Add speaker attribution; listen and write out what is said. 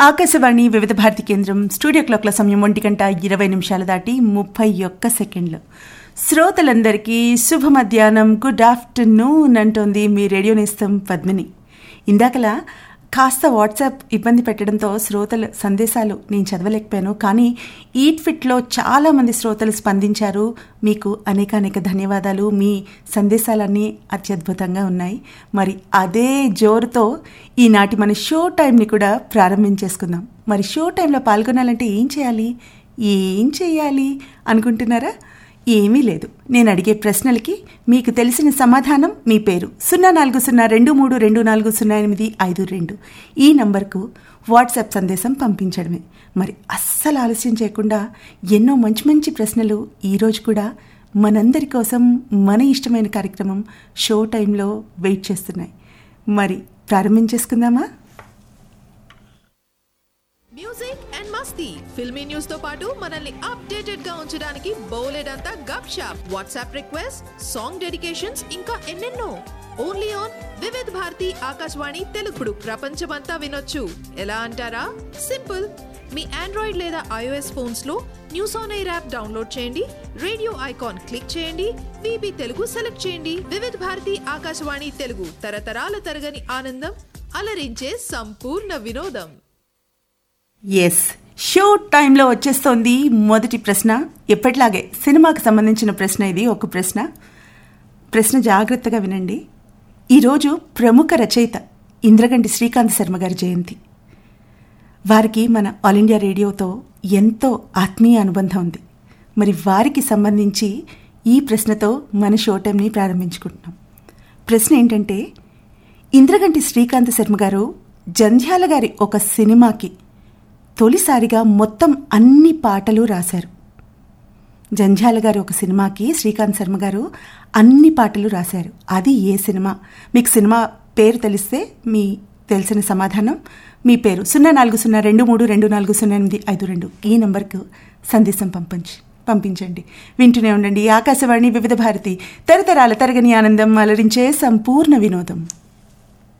Speaker 1: ఆకాశవాణి వివిధ భారతి కేంద్రం స్టూడియో క్లాక్ల సమయం ఒంటి గంట ఇరవై నిమిషాలు దాటి ముప్పై ఒక్క సెకండ్లు శ్రోతలందరికీ శుభ మధ్యాహ్నం గుడ్ ఆఫ్టర్నూన్ అంటోంది మీ రేడియో నేస్తం పద్మిని ఇందాకలా కాస్త వాట్సాప్ ఇబ్బంది పెట్టడంతో శ్రోతల సందేశాలు నేను చదవలేకపోయాను కానీ ఈట్ ఫిట్లో చాలామంది శ్రోతలు స్పందించారు మీకు అనేక అనేక ధన్యవాదాలు మీ సందేశాలన్నీ అత్యద్భుతంగా ఉన్నాయి మరి అదే జోరుతో ఈనాటి మన షో టైంని కూడా ప్రారంభించేసుకుందాం మరి షో టైంలో పాల్గొనాలంటే ఏం చేయాలి ఏం చేయాలి అనుకుంటున్నారా ఏమీ లేదు నేను అడిగే ప్రశ్నలకి మీకు తెలిసిన సమాధానం మీ పేరు సున్నా నాలుగు సున్నా రెండు మూడు రెండు నాలుగు సున్నా ఎనిమిది ఐదు రెండు ఈ నంబర్కు వాట్సాప్ సందేశం పంపించడమే మరి అస్సలు ఆలస్యం చేయకుండా ఎన్నో మంచి మంచి ప్రశ్నలు ఈరోజు కూడా మనందరి కోసం మన ఇష్టమైన కార్యక్రమం షో టైంలో వెయిట్ చేస్తున్నాయి మరి ప్రారంభించేసుకుందామా
Speaker 2: మ్యూజిక్ అండ్ మస్తీ ఫిల్మీ న్యూస్ తో పాటు మనల్ని అప్డేటెడ్ గా ఉంచడానికి బోలెడంతా Gupshup WhatsApp request song dedications ఇంకా ఎన్నెన్నో ఓన్లీ ఆన్ వివిధ్ భారతి ఆకాశవాణి తెలుగుడు ప్రపంచమంతా వినొచ్చు ఎలా అంటారా సింపుల్ మీ ఆండ్రాయిడ్ లేదా ఐఓఎస్ ఫోన్స్ లో news on air app download చేయండి రేడియో ఐకాన్ క్లిక్ చేయండి విబి తెలుగు సెలెక్ట్ చేయండి వివిధ్ భారతి ఆకాశవాణి తెలుగు తరతరాల తరగని ఆనందం అలరించే సంపూర్ణ వినోదం
Speaker 1: ఎస్ షో టైంలో వచ్చేస్తోంది మొదటి ప్రశ్న ఎప్పటిలాగే సినిమాకి సంబంధించిన ప్రశ్న ఇది ఒక ప్రశ్న ప్రశ్న జాగ్రత్తగా వినండి ఈరోజు ప్రముఖ రచయిత ఇంద్రగంటి శ్రీకాంత్ శర్మ గారి జయంతి వారికి మన ఆల్ ఇండియా రేడియోతో ఎంతో ఆత్మీయ అనుబంధం ఉంది మరి వారికి సంబంధించి ఈ ప్రశ్నతో మన షో టైంని ప్రారంభించుకుంటున్నాం ప్రశ్న ఏంటంటే ఇంద్రగంటి శ్రీకాంత్ శర్మ గారు జంధ్యాల గారి ఒక సినిమాకి తొలిసారిగా మొత్తం అన్ని పాటలు రాశారు జంధ్యాల గారు ఒక సినిమాకి శ్రీకాంత్ శర్మ గారు అన్ని పాటలు రాశారు అది ఏ సినిమా మీకు సినిమా పేరు తెలిస్తే మీ తెలిసిన సమాధానం మీ పేరు సున్నా నాలుగు సున్నా రెండు మూడు రెండు నాలుగు సున్నా ఎనిమిది ఐదు రెండు ఈ నంబర్కు సందేశం పంపించి పంపించండి వింటూనే ఉండండి ఆకాశవాణి వివిధ భారతి తరతరాల తరగని ఆనందం అలరించే సంపూర్ణ వినోదం